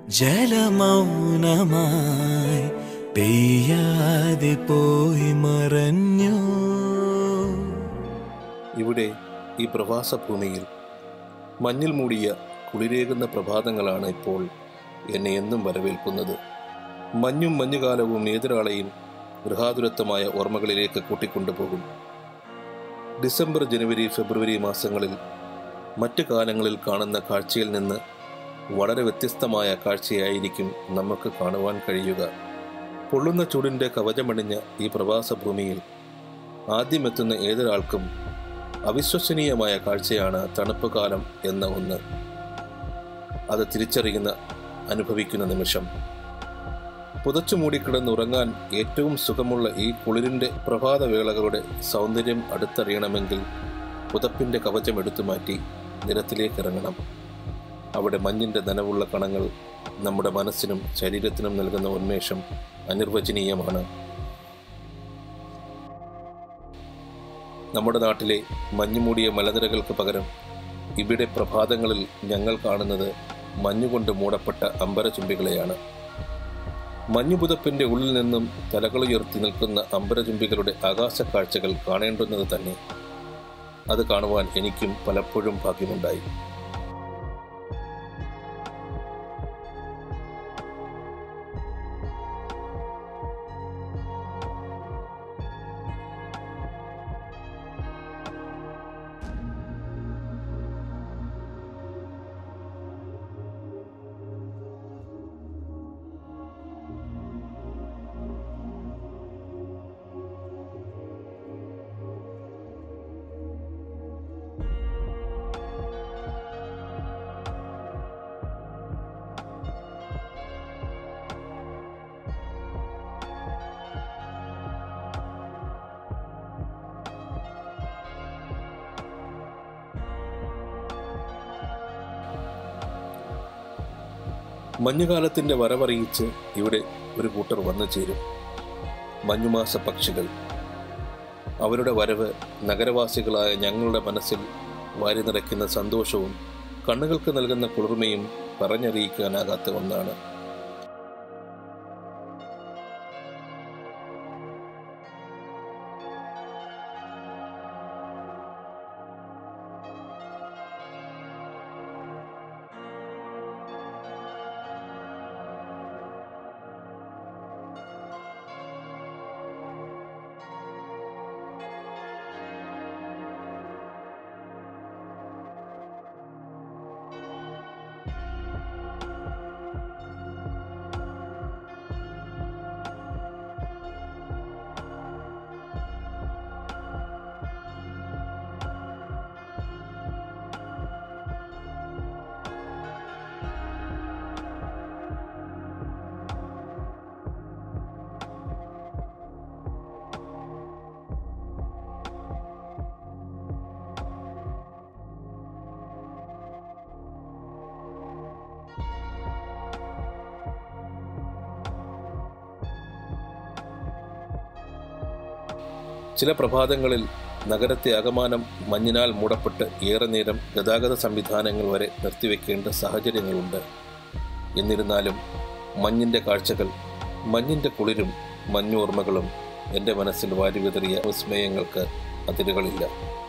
ജലമൗനമായി പെയ്യാതെ പോയി മറഞ്ഞു ഇവിടെ ഈ പ്രവാസ ഭൂമിയിൽ മഞ്ഞിൽ മൂടിയ കുളിരേകുന്ന പ്രഭാതങ്ങളാണ് ഇപ്പോൾ എന്നെ എന്നും വരവേൽക്കുന്നത് മഞ്ഞും മഞ്ഞുകാലവും ഏതൊരാളെയും ഗൃഹാതുരത്വമായ ഓർമ്മകളിലേക്ക് കൂട്ടിക്കൊണ്ടുപോകും ഡിസംബർ ജനുവരി ഫെബ്രുവരി മാസങ്ങളിൽ മറ്റു കാലങ്ങളിൽ കാണുന്ന കാഴ്ചയിൽ നിന്ന് വളരെ വ്യത്യസ്തമായ കാഴ്ചയായിരിക്കും നമുക്ക് കാണുവാൻ കഴിയുക പൊള്ളുന്ന ചൂടിൻ്റെ കവചമണിഞ്ഞ ഈ പ്രവാസ ഭൂമിയിൽ ആദ്യമെത്തുന്ന ഏതൊരാൾക്കും അവിശ്വസനീയമായ കാഴ്ചയാണ് തണുപ്പ് കാലം എന്ന ഒന്ന് അത് തിരിച്ചറിയുന്ന അനുഭവിക്കുന്ന നിമിഷം പുതച്ചു മൂടിക്കിടന്നുറങ്ങാൻ ഏറ്റവും സുഖമുള്ള ഈ കുളിരിൻ്റെ പ്രഭാതവേളകളുടെ സൗന്ദര്യം അടുത്തറിയണമെങ്കിൽ പുതപ്പിൻ്റെ കവചം എടുത്തു മാറ്റി നിരത്തിലേക്ക് ഇറങ്ങണം അവിടെ മഞ്ഞിൻ്റെ നനവുള്ള കണങ്ങൾ നമ്മുടെ മനസ്സിനും ശരീരത്തിനും നൽകുന്ന ഉന്മേഷം അനിർവചനീയമാണ് നമ്മുടെ നാട്ടിലെ മഞ്ഞുമൂടിയ മലനിരകൾക്ക് പകരം ഇവിടെ പ്രഭാതങ്ങളിൽ ഞങ്ങൾ കാണുന്നത് മഞ്ഞുകൊണ്ട് മൂടപ്പെട്ട അമ്പരചുംബികളെയാണ് മഞ്ഞുപുതപ്പിന്റെ ഉള്ളിൽ നിന്നും തലകളുയർത്തി നിൽക്കുന്ന അമ്പരചുംബികളുടെ ആകാശക്കാഴ്ചകൾ കാണേണ്ടുന്നത് തന്നെ അത് കാണുവാൻ എനിക്കും പലപ്പോഴും ഭാഗ്യമുണ്ടായി മഞ്ഞുകാലത്തിന്റെ വരവറിയിച്ച് ഇവിടെ ഒരു കൂട്ടർ വന്നു ചേരും മഞ്ഞുമാസ പക്ഷികൾ അവരുടെ വരവ് നഗരവാസികളായ ഞങ്ങളുടെ മനസ്സിൽ വാരി നിറയ്ക്കുന്ന സന്തോഷവും കണ്ണുകൾക്ക് നൽകുന്ന കുളിർമയും പറഞ്ഞറിയിക്കാനാകാത്ത ഒന്നാണ് ചില പ്രഭാതങ്ങളിൽ നഗരത്തെ അകമാനം മഞ്ഞിനാൽ മൂടപ്പെട്ട് ഏറെ നേരം ഗതാഗത സംവിധാനങ്ങൾ വരെ നിർത്തിവെക്കേണ്ട സാഹചര്യങ്ങളുണ്ട് എന്നിരുന്നാലും മഞ്ഞിൻ്റെ കാഴ്ചകൾ മഞ്ഞിൻ്റെ കുളിരും മഞ്ഞോർമ്മകളും എൻ്റെ മനസ്സിൽ വാരി വിതറിയ വിസ്മയങ്ങൾക്ക് അതിരുകളില്ല